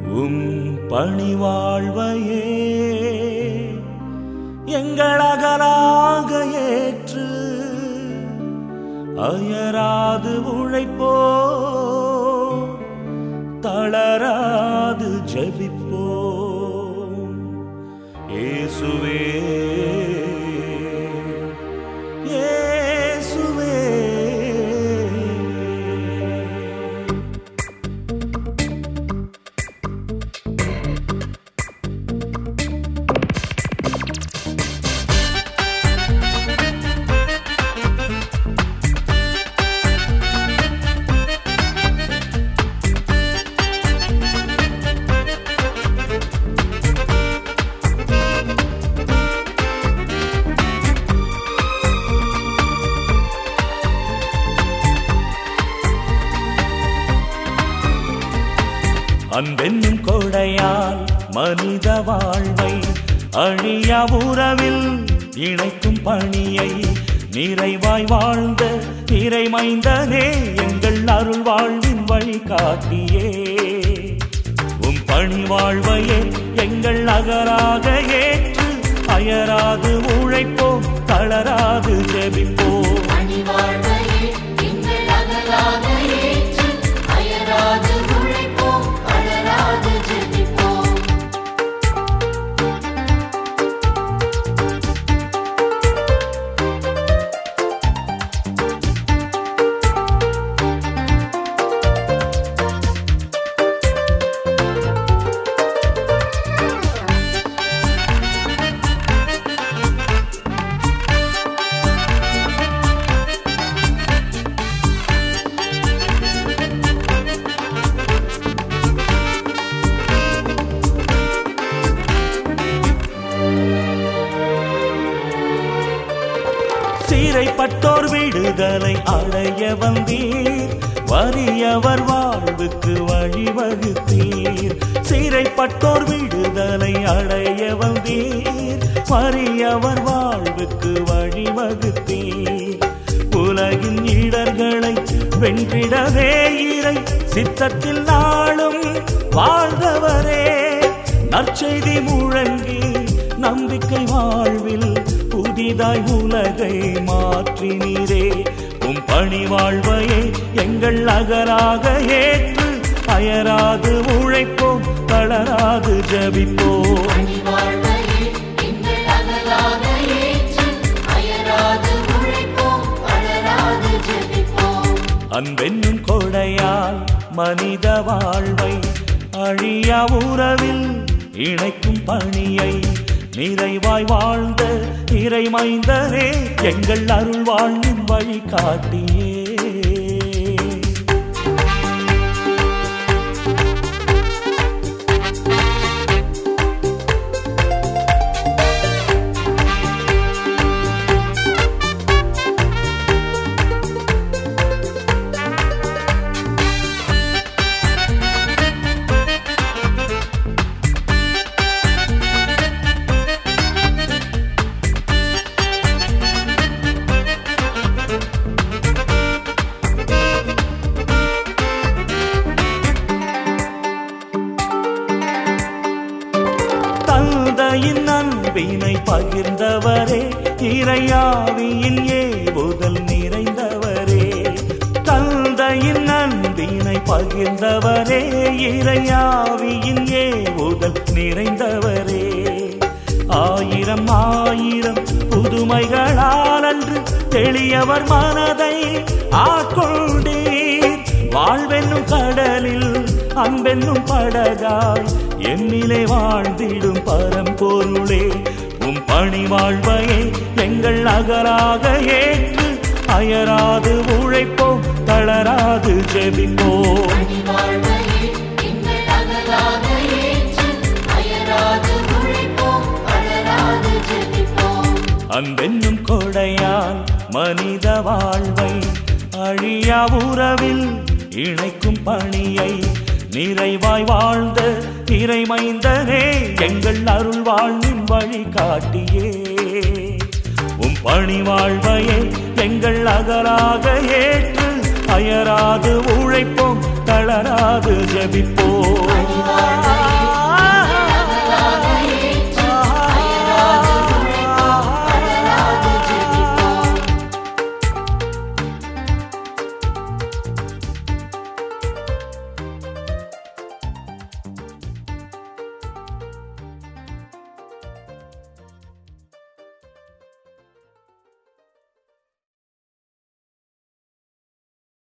உம் பணிவாழ்வையே எங்களகலாக ஏற்று அயராது உழைப்போ தளராது ஜெபிப்போ இயேசுவே இயேசுவே அன்பென்னும் கொடையால் மனித வாழ்வை அழியா உறவில் இணைக்கும் பணியை நிறைவாய் வாழ்ந்த இறைமைந்தனே எங்கள் அருள் வாழ்வின் வழிகாட்டியே உம் பணி வாழ்வையே எங்கள் அகராக ஏற்று அயராது உழைப்போம் தளராது ஜெபிப்போம் பணிவாழ்வையே எங்கள் அகலாக ஏற்று அயராது உழைப்போம் அழராது ஜெபிப்போம் சீரைப்பட்டோர் விடுதலை அடைய வந்தீர் வறியவர் வாழ்வுக்கு வழிவகுத்தீர் சீரைப்பட்டோர் விடுதலை அடைய வந்தீர் வறியவர் வாழ்வுக்கு வழிவகுத்தீர் உலகின் இடர்களை வென்றிடவே இறை சித்தத்தில் நாளும் வாழ்ந்தவரே நற்செய்தி முழங்கி நம்பிக்கை வாழ்வில் புதிதாய் உலகை மாற்றினீரே உம் பணி வாழ்வையே எங்கள் அகராக ஏற்று அயராது உழைப்போம் தளராது ஜபிப்போம் பணிவாழ்வையே எங்கள் அகலாக ஏற்று அயராது உழைப்போம் அழராது ஜெபிப்போம் அன்பென்னும் கொடையால் மனித வாழ்வை அழியா உறவில் இணைக்கும் பணியை நிறைவாய் வாழ்ந்த இறைமைந்தரே எங்கள் அருள் வாழ்வின் வழிகாட்டியே தந்தையின் அன்பினை பகிர்ந்தவரே இறையாவியின் ஏவுதல் நிறைந்தவரே தந்தையின் அன்பினை பகிர்ந்தவரே இறையாவியின் ஏவுதல் நிறைந்தவரே ஆயிரம் ஆயிரம் புதுமைகளால் அன்று தெளியவர் மனதை ஆட்கொண்டீர் வாழ்வென்னும் கடலில் அன்பென்னும் படகாய் என்னிலே வாழ்ந்திடும் பரம்பொருளே உம் பணி வாழ்வையே எங்கள் அகராக ஏற்று அயராது உழைப்போம் தளராது ஜெபிப்போம் பணிவாழ்வையே எங்கள் அகலாக ஏற்று அயராது உழைப்போம் அழராது ஜெபிப்போம் அன்பென்னும் கொடையால் மனித வாழ்வை அழியா உறவில் இணைக்கும் பணியை நிறைவாய் வாழ்ந்த இறைமைந்தனே எங்கள் அருள் வாழ்வின் வழிகாட்டியே உம் பணி வாழ்வையே எங்கள் அகராக ஏற்று அயராது உழைப்போம் தளராது ஜெபிப்போம் பணிவாழ்வையே